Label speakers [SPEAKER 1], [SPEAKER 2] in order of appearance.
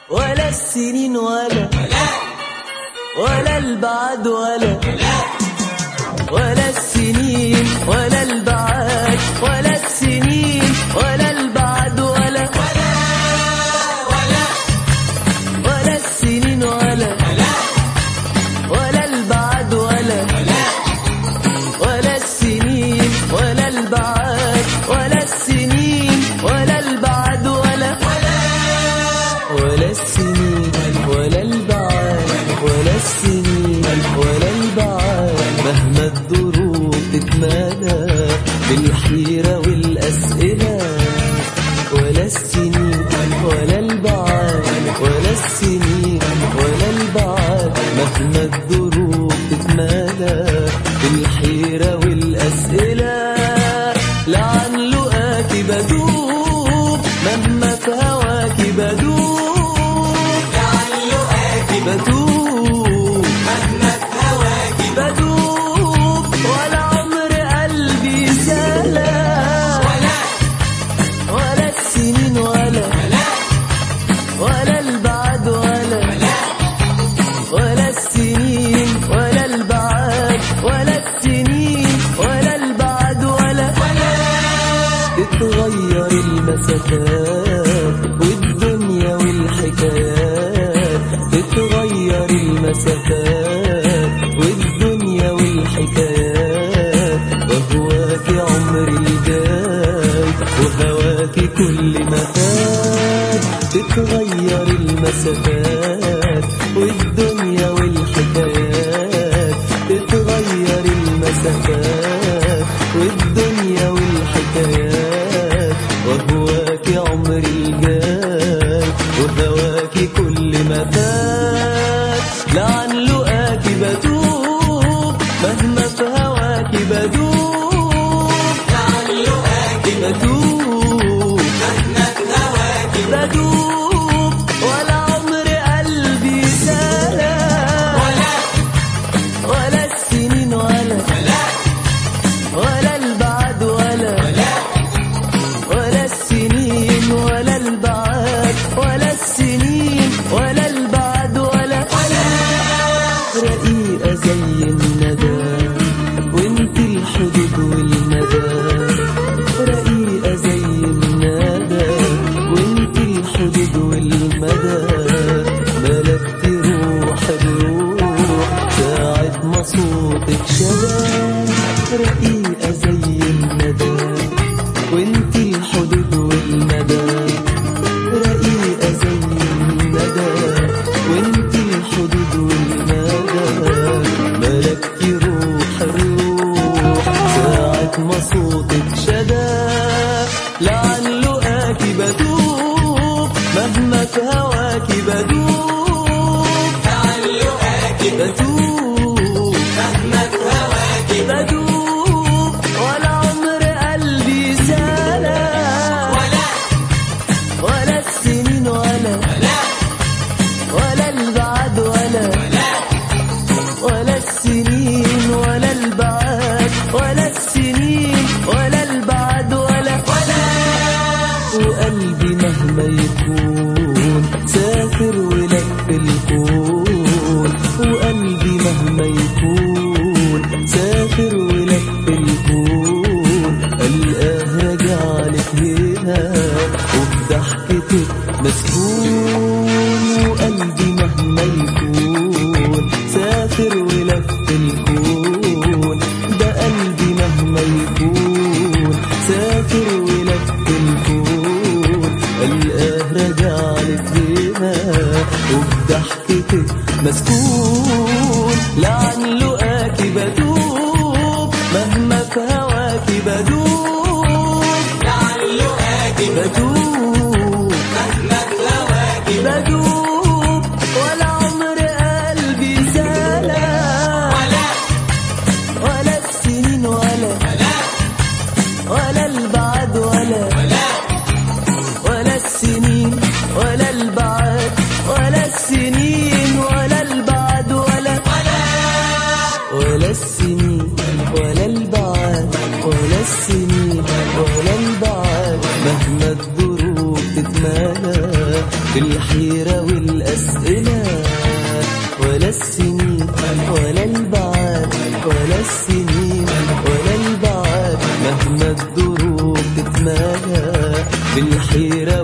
[SPEAKER 1] ولا السنين ولا ولا البعد ولا ولا السنين ولا البعد ولا السنين ولا البعد ولا ولا السنين ولا ولا البعد ولا ولا السنين ولا البعد ولا السنين ولا البعد ولا ولا السنين ولا البعد ولا السنين ولا البعد مهما الظروف تتمادى بالحيرة والأسئلة ولا السنين ولا البعد ولا السنين ولا البعد مهما الظروف تتمادى بالحيرة والأسئلة لعن لقاك بدوب مهما في هواك بدوب لعن لقاك بدوب مهما في هواك بدوب ولا عمر قلبي سلام ولا ولا السنين ولا ولا البعد ولا ولا السنين ولا البعد ولا السنين ولا البعد ولا تتغير المسافات والدنيا والحكايات تتغير المسافات والدنيا والحكايات وهواك عمري الجاي وهواك كل ما فات تتغير المسافات والدنيا والحكايات تتغير المسافات والدنيا والحكايات وهواك عمري الجاي وهواك كل ما فات لعن لقاك بدوب مهما في هواك بدوب لعن لقاك بدوب مهما في هواك بدوب ولا عمر قلبي سلام ولا ولا السنين ولا ولا البعد ولا ولا السنين ولا البعد ولا السنين ولا البعد ولا رقيقة زي الندى وانت الحدود والندى رقيقة زي الندى وانت الحدود والمدى ملكت روح الروح ساعة ما صوتك شدى رقيقة زي الندى وانت الحدود والمدى رقيقة زي الندى وانت الحدود والمدى ملكت روح الروح ساعة ما صوتك شدى لعن لقاك بدوب مهما في هواك بدوب لعن لقاك بدوب مهما في هواك بدوب ولا عمر قلبي سلام ولا ولا السنين ولا ولا البعد ولا ولا السنين ولا البعد ولا السنين ولا البعد ولا وقلبي مهما يكون سافر ولف الكون وقلبي مهما يكون سافر ولف الكون ألقاه راجع لك هنا وبضحكتك مسكون وقلبي مهما يكون سافر ولف الكون ده قلبي مهما يكون سافر ولف الكون ألقاه راجع لك هنا وبضحكتك مسكون لعن لقاك بدوب مهما في هواك بدوب لعن لقاك بدوب مهما في هواك بدوب ولا عمر قلبي سلام ولا ولا السنين ولا ولا البعد ولا ولا السنين ولا البعد ولا السنين ولا البعد ولا بالحيرة والأسئلة ولا السنين ولا البعاد ولا السنين ولا البعاد مهما الظروف تتمادى بالحيرة